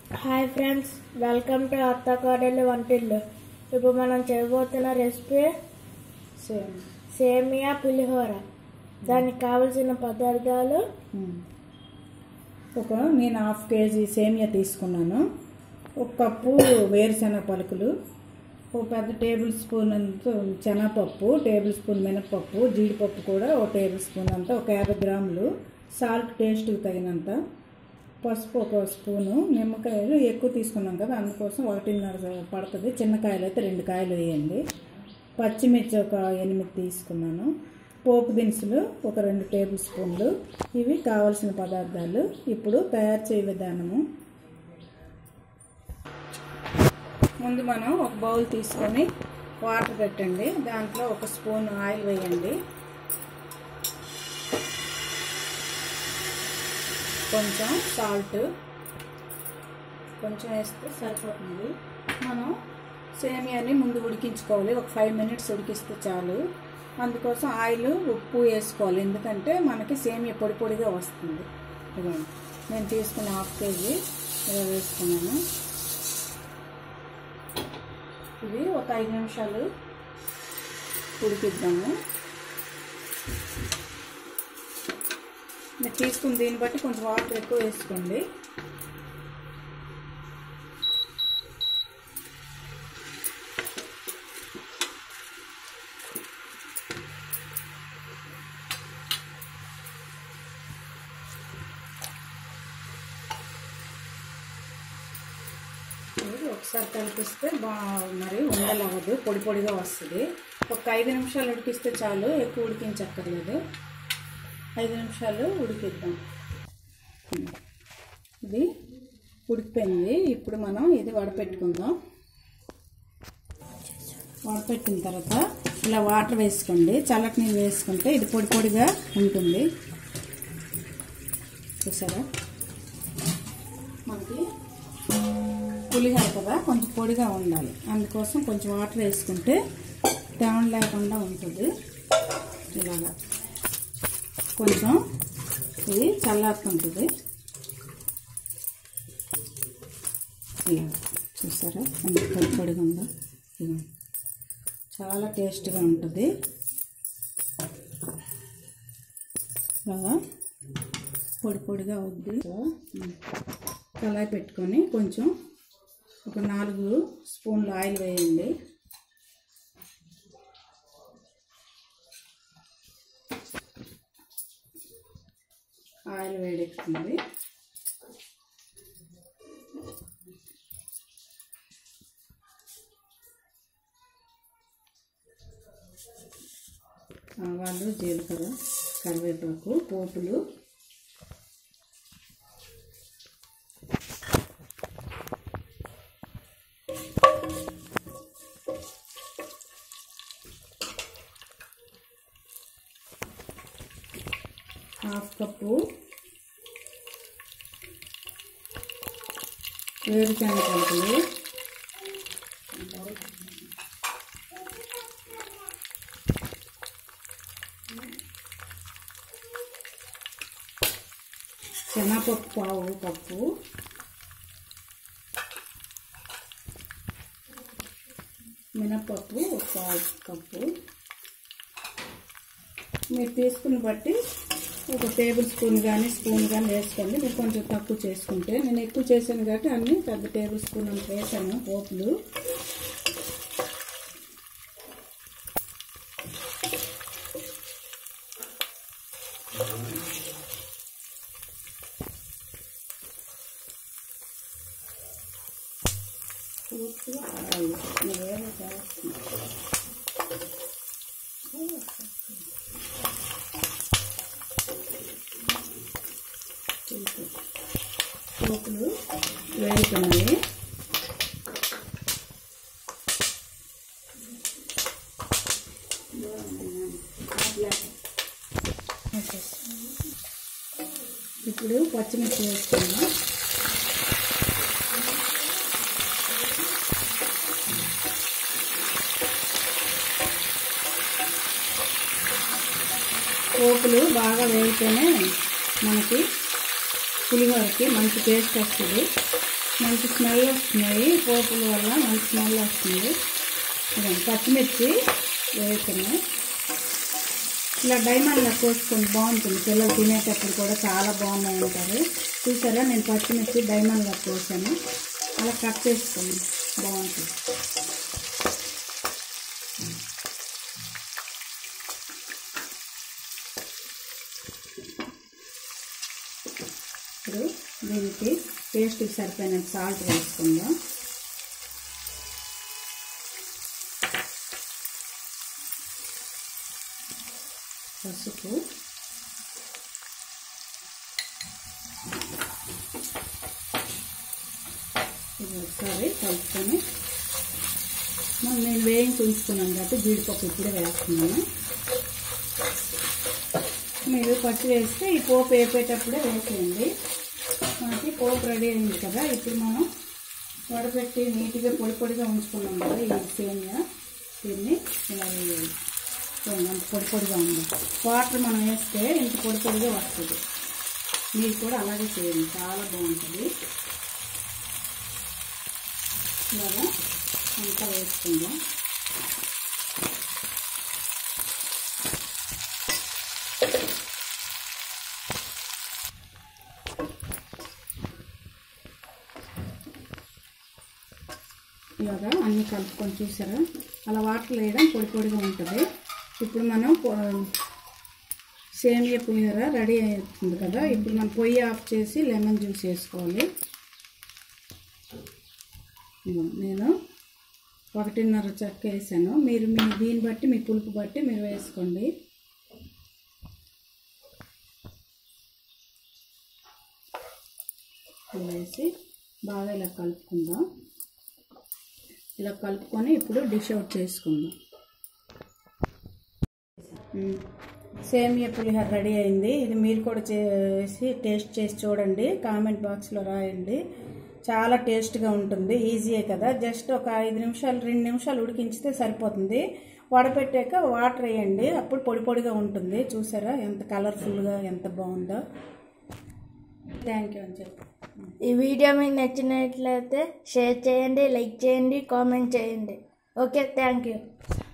Hi friends welcome to అత్త కోడలి వంటిల్లు ఇప్పుడు మనం చేయబోతున్న రెసిపీ సేమ్ సేమియా పులిహోర దానికి కావలసిన పదార్థాలు ఒక నేను హాఫ్ కేజీ సేమియా తీసుకున్నాను ఒక కప్పు వేరుశనగ పలుకులు ఒక పెద్ద టేబుల్ స్పూన్ అంత శనగపప్పు టేబుల్ స్పూన్ మినపప్పు జీడిపప్పు కూడా ఒక టేబుల్ స్పూన్ అంత ఒక యాభై గ్రాములు సాల్ట్ టేస్ట్కి తగినంత పసుపు ఒక స్పూను నిమ్మకాయలు ఎక్కువ తీసుకున్నాం కదా అందుకోసం ఒకటిన్నర పడుతుంది చిన్న కాయలు అయితే రెండు కాయలు వేయండి పచ్చిమిర్చి ఒక ఎనిమిది తీసుకున్నాను పోపు దినుసులు ఒక రెండు టేబుల్ స్పూన్లు ఇవి కావలసిన పదార్థాలు ఇప్పుడు తయారు చేయ విధానము ముందు మనం ఒక బౌల్ తీసుకొని వాటర్ పెట్టండి దాంట్లో ఒక స్పూన్ ఆయిల్ వేయండి కొంచెం సాల్ట్ కొంచెం వేస్తే సరిపోతుంది మనం సేమియాని ముందు ఉడికించుకోవాలి ఒక ఫైవ్ మినిట్స్ ఉడికిస్తే చాలు అందుకోసం ఆయిల్ ఉప్పు వేసుకోవాలి ఎందుకంటే మనకి సేమియా పొడి పొడిగా వస్తుంది ఇదిగోండి నేను తీసుకున్న హాఫ్ కేజీ ఇలా వేసుకున్నాను ఇది ఒక ఐదు నిమిషాలు ఉడికిద్దాము మీరు తీసుకున్న దీన్ని బట్టి కొంచెం వాటర్ ఎక్కువ వేసుకోండి ఇది ఒకసారి కలిపిస్తే బా మరి ఉండలవ్వదు పొడి పొడిగా వస్తుంది ఒక ఐదు నిమిషాలు ఉడికిస్తే చాలు ఎక్కువ ఉడికించక్కర్లేదు ఐదు నిమిషాలు ఉడికిద్దాం ఇది ఉడికిపోయింది ఇప్పుడు మనం ఇది వడపెట్టుకుందాం వడపెట్టిన తర్వాత ఇలా వాటర్ వేసుకోండి చల్లటి నీళ్ళు వేసుకుంటే ఇది పొడి పొడిగా ఉంటుంది చూసారా మనకి పులిహోర కదా కొంచెం పొడిగా ఉండాలి అందుకోసం కొంచెం వాటర్ వేసుకుంటే తేమ లేకుండా ఉంటుంది ఇలాగా కొంచెం ఇది చల్లారుతుంటుంది ఇలా చూసారా ఎంత పొడి పొడిగా ఉందో ఇదిగో. చాలా టేస్ట్గా ఉంటుంది ఇలాగా పొడి పొడిగా అవుద్ది కళాయి పెట్టుకొని కొంచెం ఒక నాలుగు స్పూన్లు ఆయిల్ వేయండి ఆయిల్ వేడెక్కుతుంది ఆవాలు జీలకర్ర కరివేపాకు పోపులు హాఫ్ కప్పు వేరుశనగ పలుకులు శనగపప్పు పావు కప్పు మినపప్పు ఒక పావు కప్పు మీరు తీసుకుని బట్టి ఒక టేబుల్ స్పూన్ కానీ స్పూన్ కానీ వేసుకోండి మీరు కొంచెం తక్కువ చేసుకుంటే నేను ఎక్కువ చేశాను కాబట్టి అన్ని పెద్ద టేబుల్ స్పూన్ అంత వేసాను పోపులు పూర్తిగా ఆయిల్ నువ్వేమో చేస్తున్నావు పోపులు వేగుతున్నాయి ఇప్పుడు పచ్చిమిర్చి వేసుకున్నాం పోపులు బాగా వేగితేనే మనకి పులిహోరకి మంచి టేస్ట్ వస్తుంది మంచి స్మెల్ వస్తున్నాయి పోపుల వల్ల మంచి స్మెల్ వస్తుంది ఇదిగోండి, పచ్చిమిర్చి వేస్తున్నాయి ఇలా డైమండ్లా కోసుకొని బాగుంటుంది పిల్లలు తినేటప్పుడు కూడా చాలా బాగున్నాయి అంటారు చూసారా నేను పచ్చిమిర్చి డైమండ్లా కోసాను అలా కట్ చేసుకోండి బాగుంటుంది ఇప్పుడు దీనికి టేస్ట్కి సరిపోయినంత సాల్ట్ వేసుకుందాం పసుపు ఇది ఒకసారి కలుపుకొని మనం నేను వేయించి ఉంచుకున్నాను కాబట్టి జీడిపప్పు ఇప్పుడే వేస్తున్నాను మీరు పచ్చి వేస్తే ఈ పోపు వేపేటప్పుడే వేసేయండి మనకి పోపు రెడీ అయింది కదా ఇప్పుడు మనం వడపెట్టి నీట్గా పొడి పొడిగా ఉంచుకున్నాం కదా ఈ సేమియా దీన్ని ఇలా వేయాలి చూడండి అంత పొడి పొడిగా ఉంది వాటర్ మనం వేస్తే ఇంత పొడి పొడిగా వస్తుంది మీరు కూడా అలాగే చేయండి చాలా బాగుంటుంది ఇలాగా అంతా వేసుకుందాం ఇలాగా అన్నీ కలుపుకొని చూసారా అలా వాటర్ వేయడం పొడి పొడిగా ఉంటుంది ఇప్పుడు మనం పొ- సేమియా పులిహోర రెడీ అవుతుంది కదా ఇప్పుడు మనం పొయ్యి ఆఫ్ చేసి లెమన్ జ్యూస్ వేసుకోవాలి ఇదిగో నేను ఒకటిన్నర చెక్క వేసాను మీరు మీ దీన్ని బట్టి మీ పులుపు బట్టి మీరు వేసుకోండి ఇలా వేసి బాగా ఇలా కలుపుకుందాం ఇలా కలుపుకొని ఇప్పుడు డిష్ అవుట్ చేసుకుందాం మ్మ్. సేమియా పులిహోర రెడీ అయింది ఇది మీరు కూడా చేసి టేస్ట్ చేసి చూడండి కామెంట్ బాక్స్లో రాయండి చాలా టేస్ట్గా ఉంటుంది ఈజీయే కదా జస్ట్ ఒక ఐదు నిమిషాలు రెండు నిమిషాలు ఉడికించితే సరిపోతుంది వడపెట్టాక వాటర్ వేయండి అప్పుడు పొడి పొడిగా ఉంటుంది చూసారా ఎంత కలర్ఫుల్గా ఎంత బాగుందో థ్యాంక్ యూ అని చెప్పి ఈ వీడియో మీకు నచ్చినట్లయితే షేర్ చేయండి లైక్ చేయండి కామెంట్ చేయండి ఓకే థ్యాంక్ యూ